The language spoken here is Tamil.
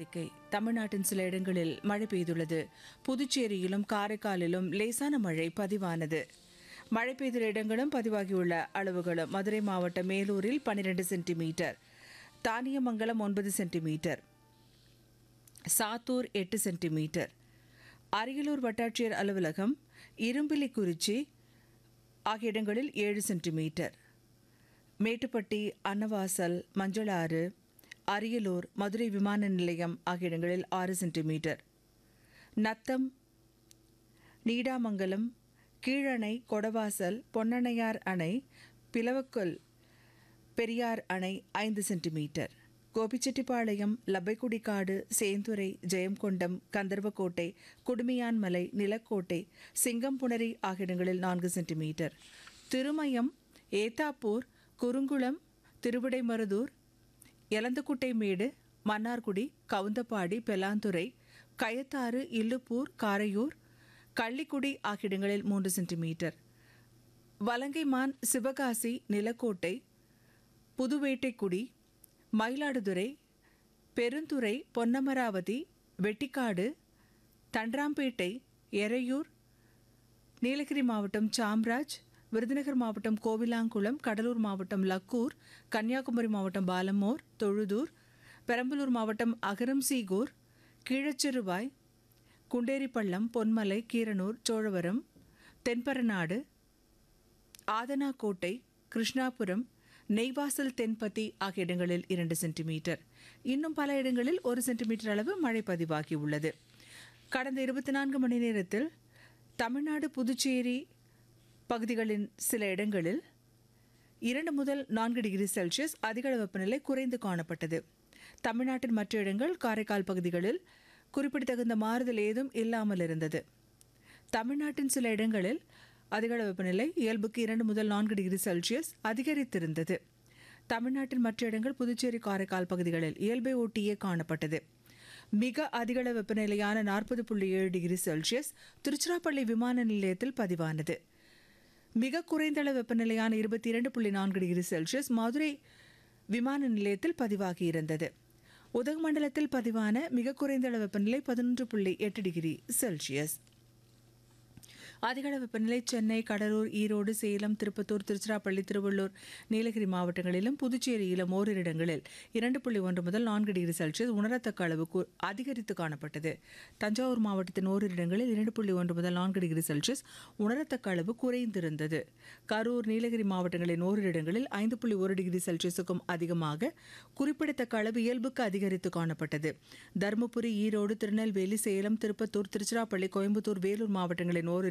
அறிக்கை தமிழ்நாட்டின் சில இடங்களில் மழை பெய்துள்ளது புதுச்சேரியிலும் காரைக்காலிலும் லேசான மழை பதிவானது மழை பெய்துள்ள இடங்களும் பதிவாகியுள்ள அளவுகளும் மதுரை மாவட்டம் மேலூரில் 12 சென்டிமீட்டர் தானியமங்கலம் ஒன்பது சென்டிமீட்டர் சாத்தூர் எட்டு சென்டிமீட்டர் அரியலூர் வட்டாட்சியர் அலுவலகம் இரும்பிலிக்குறிச்சி ஆகிய இடங்களில் ஏழு சென்டிமீட்டர் மேட்டுப்பட்டி அன்னவாசல் மஞ்சளாறு அரியலூர் மதுரை விமான நிலையம் ஆகிய இடங்களில் ஆறு சென்டிமீட்டர் நத்தம் நீடாமங்கலம் கீழணை கொடவாசல் பொன்னணையார் அணை பிளவக்கல் பெரியார் அணை ஐந்து சென்டிமீட்டர் கோபிச்செட்டிப்பாளையம் லப்பைக்குடிக்காடு சேந்துரை ஜெயம்கொண்டம் கந்தர்வக்கோட்டை குடுமியான்மலை நிலக்கோட்டை சிங்கம்புணரி ஆகிய இடங்களில் நான்கு சென்டிமீட்டர் திருமயம் ஏத்தாப்பூர் குறுங்குளம் திருவிடைமருதூர் எலந்தக்குட்டைமேடு மன்னார்குடி கவுந்தப்பாடி பெலாந்துறை கயத்தாறு இல்லுப்பூர் காரையூர் கள்ளிக்குடி ஆகிய இடங்களில் மூன்று சென்டிமீட்டர் வலங்கைமான் சிவகாசி நிலக்கோட்டை புதுவேட்டைக்குடி மயிலாடுதுறை பெருந்துறை பொன்னமராவதி வெட்டிக்காடு தண்டராம்பேட்டை எறையூர் நீலகிரி மாவட்டம் சாம்ராஜ் விருதுநகர் மாவட்டம் கோவிலாங்குளம் கடலூர் மாவட்டம் லக்கூர் கன்னியாகுமரி மாவட்டம் பாலமோர் தொழுதூர் பெரம்பலூர் மாவட்டம் அகரம்சீகூர் கீழச்சிறுவாய் குண்டேரிப்பள்ளம் பொன்மலை கீரனூர் சோழவரம் தென்பரநாடு ஆதனாக்கோட்டை கிருஷ்ணாபுரம் நெய்வாசல் தென்பத்தி ஆகிய இடங்களில் இரண்டு சென்டிமீட்டர் இன்னும் பல இடங்களில் ஒரு சென்டிமீட்டர் அளவு மழை பதிவாகியுள்ளது கடந்த இருபத்தி நான்கு மணி நேரத்தில் தமிழ்நாடு புதுச்சேரி பகுதிகளின் சில இடங்களில் இரண்டு முதல் நான்கு டிகிரி செல்சியஸ் அதிகள வெப்பநிலை குறைந்து காணப்பட்டது தமிழ்நாட்டின் மற்ற இடங்கள் காரைக்கால் பகுதிகளில் குறிப்பிடத்தகுந்த மாறுதல் ஏதும் இல்லாமல் இருந்தது தமிழ்நாட்டின் சில இடங்களில் அதிகள வெப்பநிலை இயல்புக்கு இரண்டு முதல் நான்கு டிகிரி செல்சியஸ் அதிகரித்திருந்தது தமிழ்நாட்டின் மற்ற இடங்கள் புதுச்சேரி காரைக்கால் பகுதிகளில் இயல்பை ஒட்டியே காணப்பட்டது மிக அதிகள வெப்பநிலையான நாற்பது புள்ளி ஏழு டிகிரி செல்சியஸ் திருச்சிராப்பள்ளி விமான நிலையத்தில் பதிவானது மிக குறைந்தளவு வெப்பநிலையான இருபத்தி இரண்டு புள்ளி நான்கு டிகிரி செல்சியஸ் மதுரை விமான நிலையத்தில் பதிவாகியிருந்தது உதகமண்டலத்தில் பதிவான மிக குறைந்தளவு வெப்பநிலை பதினொன்று புள்ளி எட்டு டிகிரி செல்சியஸ் அதிகள வெப்பநிலை சென்னை கடலூர் ஈரோடு சேலம் திருப்பத்தூர் திருச்சிராப்பள்ளி திருவள்ளூர் நீலகிரி மாவட்டங்களிலும் புதுச்சேரியிலும் ஓரிரு இடங்களில் இரண்டு புள்ளி ஒன்று முதல் நான்கு டிகிரி செல்சியஸ் உணரத்தக்க அளவு கு- அதிகரித்து காணப்பட்டது தஞ்சாவூர் மாவட்டத்தின் ஓரிரு இடங்களில் இரண்டு புள்ளி ஒன்று முதல் நான்கு டிகிரி செல்சியஸ் உணரத்தக்க அளவு குறைந்திருந்தது கரூர் நீலகிரி மாவட்டங்களின் ஓரிரு இடங்களில் ஐந்து புள்ளி ஒரு டிகிரி செல்சியஸுக்கும் அதிகமாக குறிப்பிடத்தக்க அளவு இயல்புக்கு அதிகரித்து காணப்பட்டது தருமபுரி ஈரோடு திருநெல்வேலி சேலம் திருப்பத்தூர் திருச்சிராப்பள்ளி கோயம்புத்தூர் வேலூர் மாவட்டங்களின் ஓரிரு